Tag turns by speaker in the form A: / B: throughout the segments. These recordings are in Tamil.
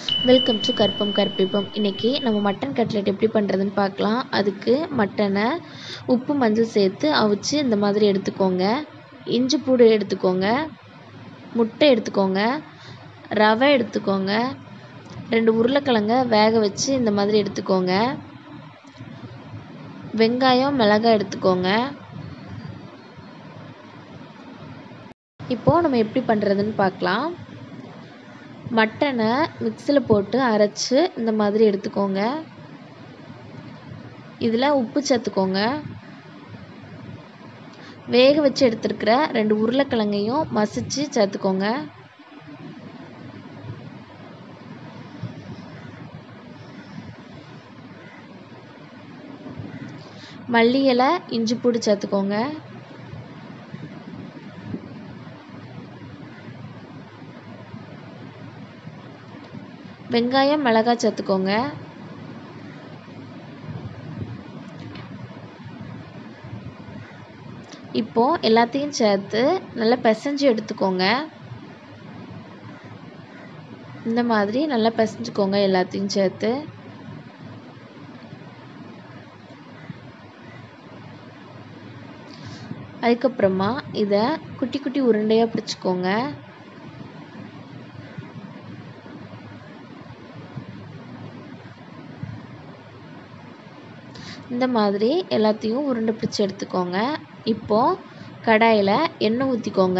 A: வெல்கம் டு கற்பம் கற்பிப்பம் இன்றைக்கி நம்ம மட்டன் கட்லெட் எப்படி பண்ணுறதுன்னு பார்க்கலாம் அதுக்கு மட்டனை உப்பு மஞ்சள் சேர்த்து அவிச்சு இந்த மாதிரி எடுத்துக்கோங்க இஞ்சி பூடு எடுத்துக்கோங்க முட்டை எடுத்துக்கோங்க ரவை எடுத்துக்கோங்க ரெண்டு உருளைக்கிழங்க வேக வச்சு இந்த மாதிரி எடுத்துக்கோங்க வெங்காயம் மிளகாய் எடுத்துக்கோங்க இப்போது நம்ம எப்படி பண்ணுறதுன்னு பார்க்கலாம் மட்டனை மிக்சியில் போட்டு அரைச்சி இந்த மாதிரி எடுத்துக்கோங்க இதில் உப்பு சேர்த்துக்கோங்க வேக வச்சு எடுத்துருக்கிற ரெண்டு உருளைக்கிழங்கையும் மசிச்சு சேர்த்துக்கோங்க மல்லி இலை இஞ்சி பூடு சேர்த்துக்கோங்க வெங்காயம் மிளகாய் சேர்த்துக்கோங்க இப்போது எல்லாத்தையும் சேர்த்து நல்லா பிசைஞ்சு எடுத்துக்கோங்க இந்த மாதிரி நல்லா பிசைஞ்சுக்கோங்க எல்லாத்தையும் சேர்த்து அதுக்கப்புறமா இதை குட்டி குட்டி உருண்டையாக பிடிச்சிக்கோங்க இந்த மாதிரி எல்லாத்தையும் உருண்டை பிடிச்சி எடுத்துக்கோங்க இப்போது கடாயில் எண்ணெய் ஊற்றிக்கோங்க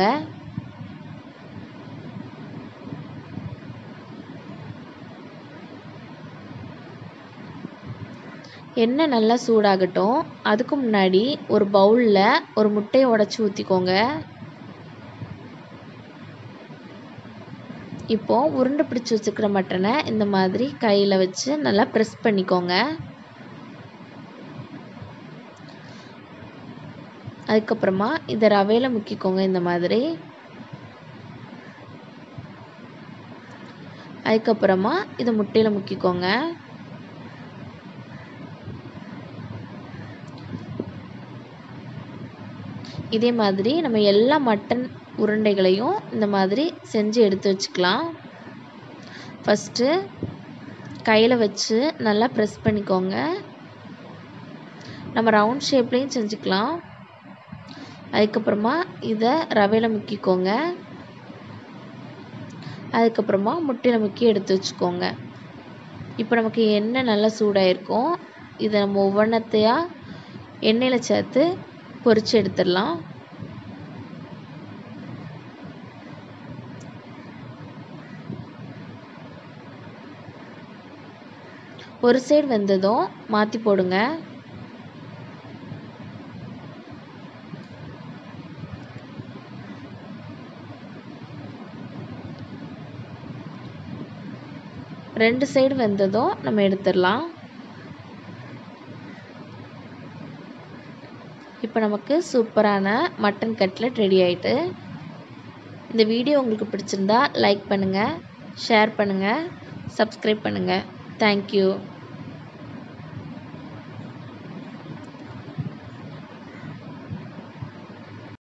A: எண்ணெய் நல்லா சூடாகட்டும் அதுக்கு முன்னாடி ஒரு பவுலில் ஒரு முட்டையை உடச்சி ஊற்றிக்கோங்க இப்போது உருண்டை பிடிச்சி வச்சுக்கிற மட்டனை இந்த மாதிரி கையில் வச்சு நல்லா ப்ரெஸ் பண்ணிக்கோங்க அதுக்கப்புறமா இதை ரவையில் முக்கிக்கோங்க இந்த மாதிரி அதுக்கப்புறமா இதை முட்டையில் முக்கிக்கோங்க இதே மாதிரி நம்ம எல்லா மட்டன் உருண்டைகளையும் இந்த மாதிரி செஞ்சு எடுத்து வச்சுக்கலாம் ஃபஸ்ட்டு கையில் வச்சு நல்லா ப்ரெஸ் பண்ணிக்கோங்க நம்ம ரவுண்ட் ஷேப்லேயும் செஞ்சுக்கலாம் அதுக்கப்புறமா இதை ரவையில் முக்கிக்கோங்க அதுக்கப்புறமா முட்டையில் முக்கி எடுத்து வச்சுக்கோங்க இப்போ நமக்கு எண்ணெய் நல்லா சூடாயிருக்கும் இதை நம்ம ஒவ்வொன்றத்தையாக எண்ணெயில் சேர்த்து பொரித்து எடுத்துடலாம் ஒரு சைடு வெந்ததும் மாற்றி போடுங்க ரெண்டு சைடு வெந்ததும் நம்ம எடுத்துடலாம் இப்போ நமக்கு சூப்பரான மட்டன் கட்லெட் ரெடி ஆயிட்டு இந்த வீடியோ உங்களுக்கு பிடிச்சிருந்தா லைக் பண்ணுங்கள் ஷேர் பண்ணுங்கள் சப்ஸ்கிரைப் பண்ணுங்கள் தேங்க்யூ